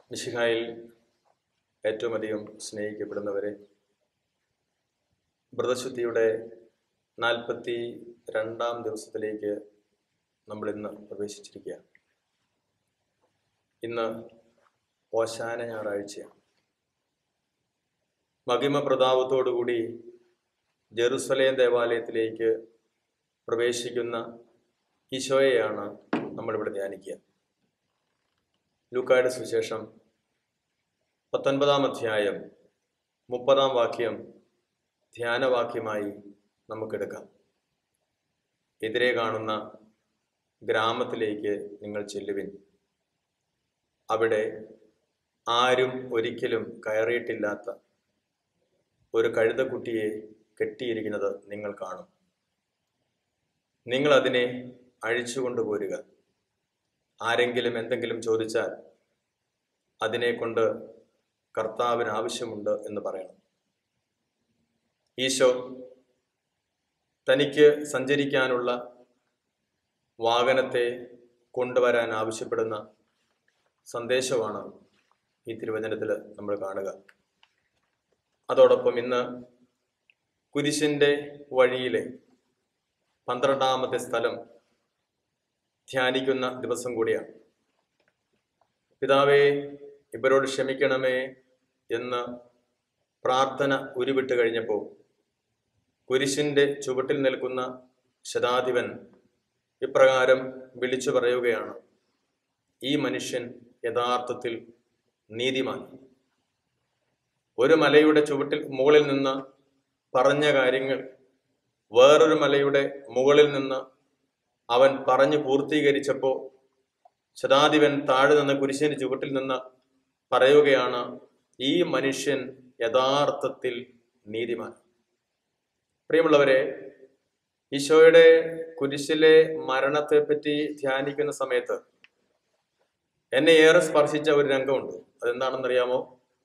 മിശിഹായിൽ ഏറ്റവും അധികം സ്നേഹിക്കപ്പെടുന്നവരെ വ്രതശുദ്ധിയുടെ നാൽപ്പത്തി രണ്ടാം ദിവസത്തിലേക്ക് നമ്മൾ ഇന്ന് പ്രവേശിച്ചിരിക്കുക ഇന്ന് ഓശാന ഞായറാഴ്ചയാണ് മഹിമ പ്രതാപത്തോടുകൂടി ജെറുസലേം ദേവാലയത്തിലേക്ക് പ്രവേശിക്കുന്ന ഈശോയെയാണ് നമ്മളിവിടെ ധ്യാനിക്കുക ലൂക്കായുടെ സുവിശേഷം പത്തൊൻപതാം അധ്യായം മുപ്പതാം വാക്യം ധ്യാനവാക്യമായി നമുക്കെടുക്കാം എതിരെ കാണുന്ന ഗ്രാമത്തിലേക്ക് നിങ്ങൾ ചെല്ലുവിൻ അവിടെ ആരും ഒരിക്കലും കയറിയിട്ടില്ലാത്ത ഒരു കഴുതക്കുട്ടിയെ കെട്ടിയിരിക്കുന്നത് നിങ്ങൾ കാണും നിങ്ങൾ അതിനെ അഴിച്ചുകൊണ്ടുപോരുക ആരെങ്കിലും എന്തെങ്കിലും ചോദിച്ചാൽ അതിനെ കൊണ്ട് കർത്താവിന് ആവശ്യമുണ്ട് എന്ന് പറയണം ഈശോ തനിക്ക് സഞ്ചരിക്കാനുള്ള വാഹനത്തെ കൊണ്ടുവരാൻ ആവശ്യപ്പെടുന്ന സന്ദേശമാണ് ഈ തിരുവചനത്തിൽ നമ്മൾ കാണുക അതോടൊപ്പം ഇന്ന് കുരിശിൻ്റെ വഴിയിലെ പന്ത്രണ്ടാമത്തെ സ്ഥലം ധ്യാനിക്കുന്ന ദിവസം കൂടിയാണ് പിതാവേ ഇവരോട് ക്ഷമിക്കണമേ എന്ന് പ്രാർത്ഥന ഉരുവിട്ട് കഴിഞ്ഞപ്പോൾ കുരിശിൻ്റെ ചുവട്ടിൽ നിൽക്കുന്ന ശതാധിപൻ ഇപ്രകാരം വിളിച്ചു പറയുകയാണ് ഈ മനുഷ്യൻ യഥാർത്ഥത്തിൽ നീതിമാൻ ഒരു മലയുടെ ചുവട്ടിൽ മുകളിൽ നിന്ന് പറഞ്ഞ കാര്യങ്ങൾ വേറൊരു മലയുടെ മുകളിൽ നിന്ന് അവൻ പറഞ്ഞു പൂർത്തീകരിച്ചപ്പോൾ ശതാധിപൻ താഴെ നിന്ന് കുരിശിന്റെ ചുവട്ടിൽ നിന്ന് പറയുകയാണ് ഈ മനുഷ്യൻ യഥാർത്ഥത്തിൽ നീതിമാൻ പ്രിയമുള്ളവരെ ഈശോയുടെ കുരിശിലെ മരണത്തെപ്പറ്റി ധ്യാനിക്കുന്ന സമയത്ത് എന്നെ ഏറെ സ്പർശിച്ച ഒരു രംഗമുണ്ട് അതെന്താണെന്നറിയാമോ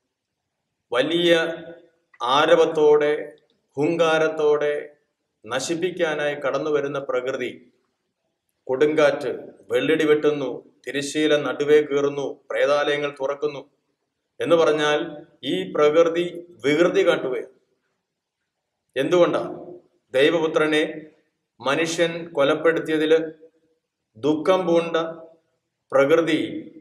വലിയ ആരവത്തോടെ ഹുങ്കാരത്തോടെ നശിപ്പിക്കാനായി കടന്നു വരുന്ന പ്രകൃതി കൊടുങ്കാറ്റ് വെള്ളിടി വെട്ടുന്നു തിരശ്ശീല നടുവേ കീറുന്നു പ്രേതാലയങ്ങൾ തുറക്കുന്നു എന്ന് പറഞ്ഞാൽ ഈ പ്രകൃതി വികൃതി കാട്ടുകയാണ് എന്തുകൊണ്ടാണ് ദൈവപുത്രനെ മനുഷ്യൻ കൊലപ്പെടുത്തിയതിൽ ദുഃഖം പൂണ്ട പ്രകൃതി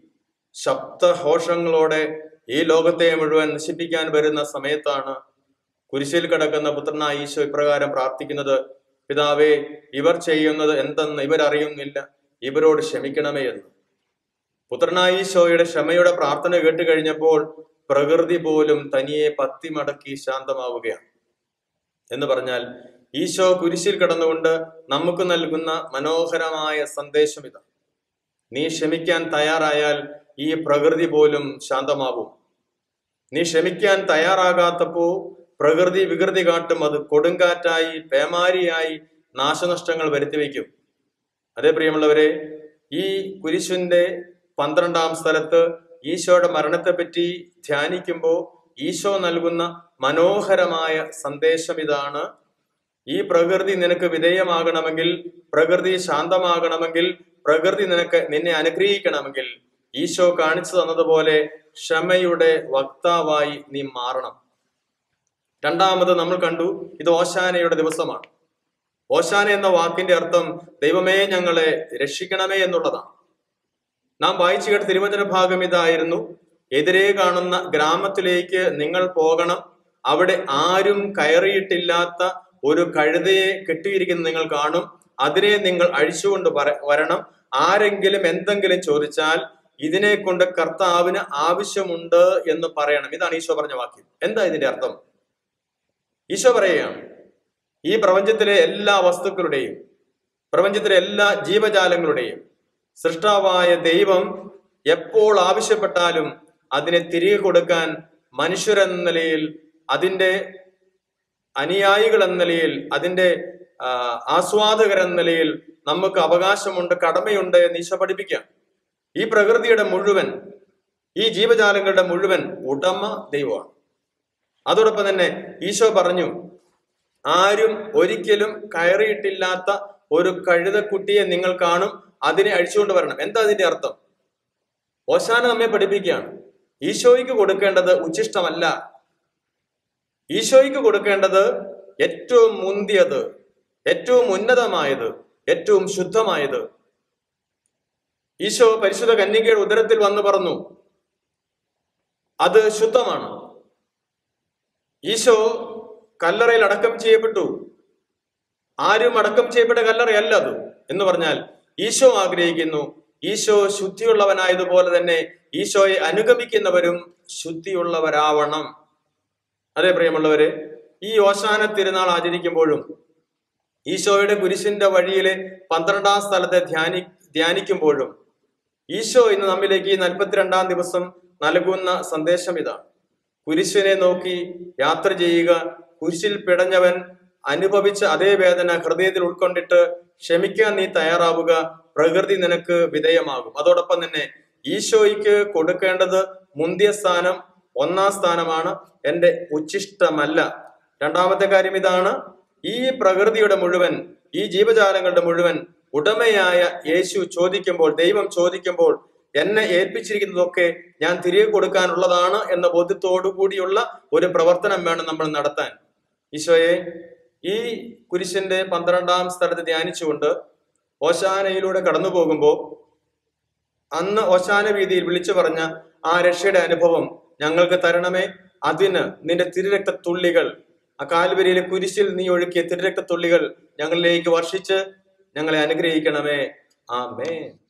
ശബ്ദഘോഷങ്ങളോടെ ഈ ലോകത്തെ മുഴുവൻ നശിപ്പിക്കാൻ വരുന്ന സമയത്താണ് കുരിശിൽ കിടക്കുന്ന പുത്രനായ ഈശോ ഇപ്രകാരം പ്രാർത്ഥിക്കുന്നത് പിതാവേ ഇവർ ചെയ്യുന്നത് എന്തെന്ന് ഇവരറിയുന്നില്ല ഇവരോട് ക്ഷമിക്കണമേ എന്ന് പുത്രനായ ഈശോയുടെ ക്ഷമയുടെ പ്രാർത്ഥന കേട്ട് കഴിഞ്ഞപ്പോൾ പ്രകൃതി പോലും തനിയെ പത്തി മടക്കി ശാന്തമാവുകയാണ് എന്ന് പറഞ്ഞാൽ ഈശോ കുരിശിൽ കിടന്നുകൊണ്ട് നമുക്ക് നൽകുന്ന മനോഹരമായ സന്ദേശം ഇതാണ് നീ ക്ഷമിക്കാൻ തയ്യാറായാൽ ഈ പ്രകൃതി പോലും ശാന്തമാവും നീ ക്ഷമിക്കാൻ തയ്യാറാകാത്തപ്പോ പ്രകൃതി വികൃതി കാട്ടും അത് കൊടുങ്കാറ്റായി പേമാരിയായി നാശനഷ്ടങ്ങൾ വരുത്തിവെക്കും അതേ പ്രിയമുള്ളവരെ ഈ കുരിശിന്റെ പന്ത്രണ്ടാം സ്ഥലത്ത് ഈശോയുടെ മരണത്തെപ്പറ്റി ധ്യാനിക്കുമ്പോൾ ഈശോ നൽകുന്ന മനോഹരമായ സന്ദേശം ഇതാണ് ഈ പ്രകൃതി നിനക്ക് വിധേയമാകണമെങ്കിൽ പ്രകൃതി ശാന്തമാകണമെങ്കിൽ പ്രകൃതി നിനക്ക് നിന്നെ അനുഗ്രഹിക്കണമെങ്കിൽ ഈശോ കാണിച്ചു തന്നതുപോലെ ക്ഷമയുടെ വക്താവായി നീ മാറണം രണ്ടാമത് നമ്മൾ കണ്ടു ഇത് ഓശാനയുടെ ദിവസമാണ് ഓശാന എന്ന വാക്കിന്റെ അർത്ഥം ദൈവമേ ഞങ്ങളെ രക്ഷിക്കണമേ എന്നുള്ളതാണ് നാം വായിച്ചു കേട്ട തിരുവചന ഭാഗം ഇതായിരുന്നു എതിരെ കാണുന്ന ഗ്രാമത്തിലേക്ക് നിങ്ങൾ പോകണം അവിടെ ആരും കയറിയിട്ടില്ലാത്ത ഒരു കഴുതയെ കെട്ടിയിരിക്കുന്നത് നിങ്ങൾ കാണും അതിനെ നിങ്ങൾ അഴിച്ചുകൊണ്ട് വരണം ആരെങ്കിലും എന്തെങ്കിലും ചോദിച്ചാൽ ഇതിനെ കൊണ്ട് കർത്താവിന് ആവശ്യമുണ്ട് എന്ന് പറയണം ഇതാണ് ഈശോ പറഞ്ഞ വാക്യം എന്താ ഇതിന്റെ അർത്ഥം ഈശോ പറയുകയാണ് ഈ പ്രപഞ്ചത്തിലെ എല്ലാ വസ്തുക്കളുടെയും പ്രപഞ്ചത്തിലെ എല്ലാ ജീവജാലങ്ങളുടെയും സൃഷ്ടാവായ ദൈവം എപ്പോൾ ആവശ്യപ്പെട്ടാലും അതിനെ തിരികെ കൊടുക്കാൻ മനുഷ്യരെന്ന നിലയിൽ അതിൻ്റെ അനുയായികൾ എന്ന നിലയിൽ അതിൻ്റെ ആസ്വാദകർ എന്ന നിലയിൽ നമുക്ക് അവകാശമുണ്ട് കടമയുണ്ട് എന്ന് ഈശോ പഠിപ്പിക്കാം ഈ പ്രകൃതിയുടെ മുഴുവൻ ഈ ജീവജാലങ്ങളുടെ മുഴുവൻ ഉടമ ദൈവമാണ് അതോടൊപ്പം തന്നെ ഈശോ പറഞ്ഞു ആരും ഒരിക്കലും കയറിയിട്ടില്ലാത്ത ഒരു കഴുതക്കുട്ടിയെ നിങ്ങൾ കാണും അതിനെ അഴിച്ചുകൊണ്ട് വരണം എന്താ അതിന്റെ അർത്ഥം ഓശാന നമ്മെ പഠിപ്പിക്കുകയാണ് ഈശോയ്ക്ക് കൊടുക്കേണ്ടത് ഉച്ചിഷ്ടമല്ല ഈശോയ്ക്ക് കൊടുക്കേണ്ടത് ഏറ്റവും മുന്തിയത് ഏറ്റവും ഉന്നതമായത് ഏറ്റവും ശുദ്ധമായത് ഈശോ പരിശുദ്ധ കന്യകയുടെ ഉദരത്തിൽ വന്നു പറഞ്ഞു അത് ശുദ്ധമാണ് ഈശോ കല്ലറയിൽ അടക്കം ചെയ്യപ്പെട്ടു ആരും അടക്കം ചെയ്യപ്പെട്ട കല്ലറയല്ല അത് എന്ന് പറഞ്ഞാൽ ഈശോ ആഗ്രഹിക്കുന്നു ഈശോ ശുദ്ധിയുള്ളവനായതുപോലെ തന്നെ ഈശോയെ അനുഗമിക്കുന്നവരും ശുദ്ധിയുള്ളവരാവണം അതെ പ്രിയമുള്ളവരെ ഈ ഓശാന തിരുനാൾ ആചരിക്കുമ്പോഴും ഈശോയുടെ കുരിശിന്റെ വഴിയിലെ പന്ത്രണ്ടാം സ്ഥലത്തെ ധ്യാനി ധ്യാനിക്കുമ്പോഴും ഈശോ ഇന്ന് നമ്മിലേക്ക് ഈ നാൽപ്പത്തിരണ്ടാം ദിവസം നൽകുന്ന സന്ദേശം ഇതാണ് കുരിശിനെ നോക്കി യാത്ര ചെയ്യുക കുരിശിൽ പിടഞ്ഞവൻ അനുഭവിച്ച അതേ വേദന ഹൃദയത്തിൽ ഉൾക്കൊണ്ടിട്ട് ക്ഷമിക്കാൻ നീ തയ്യാറാവുക പ്രകൃതി നിനക്ക് വിധേയമാകും അതോടൊപ്പം തന്നെ ഈശോയ്ക്ക് കൊടുക്കേണ്ടത് മുന്തിയ സ്ഥാനം ഒന്നാം സ്ഥാനമാണ് എന്റെ ഉച്ചിഷ്ടമല്ല രണ്ടാമത്തെ കാര്യം ഇതാണ് ഈ പ്രകൃതിയുടെ മുഴുവൻ ഈ ജീവജാലങ്ങളുടെ മുഴുവൻ ഉടമയായ യേശു ചോദിക്കുമ്പോൾ ദൈവം ചോദിക്കുമ്പോൾ എന്നെ ഏൽപ്പിച്ചിരിക്കുന്നതൊക്കെ ഞാൻ തിരികെ കൊടുക്കാനുള്ളതാണ് എന്ന ബോധ്യത്തോടു കൂടിയുള്ള ഒരു പ്രവർത്തനം വേണം നമ്മൾ നടത്താൻ ഈശോയെ ഈ കുരിശിന്റെ പന്ത്രണ്ടാം സ്ഥലത്ത് ധ്യാനിച്ചുകൊണ്ട് ഓശാനയിലൂടെ കടന്നു പോകുമ്പോൾ അന്ന് ഓശാന വീതിയിൽ വിളിച്ചു പറഞ്ഞ ആ രക്ഷയുടെ അനുഭവം ഞങ്ങൾക്ക് തരണമേ അതിന് നിന്റെ തിരുരക്തത്തുള്ളികൾ ആ കാൽവരിയിലെ കുരിശിൽ നീ ഒഴുക്കിയ തിരുരക്തത്തുള്ളികൾ ഞങ്ങളിലേക്ക് വർഷിച്ച് ഞങ്ങളെ അനുഗ്രഹിക്കണമേ ആമേ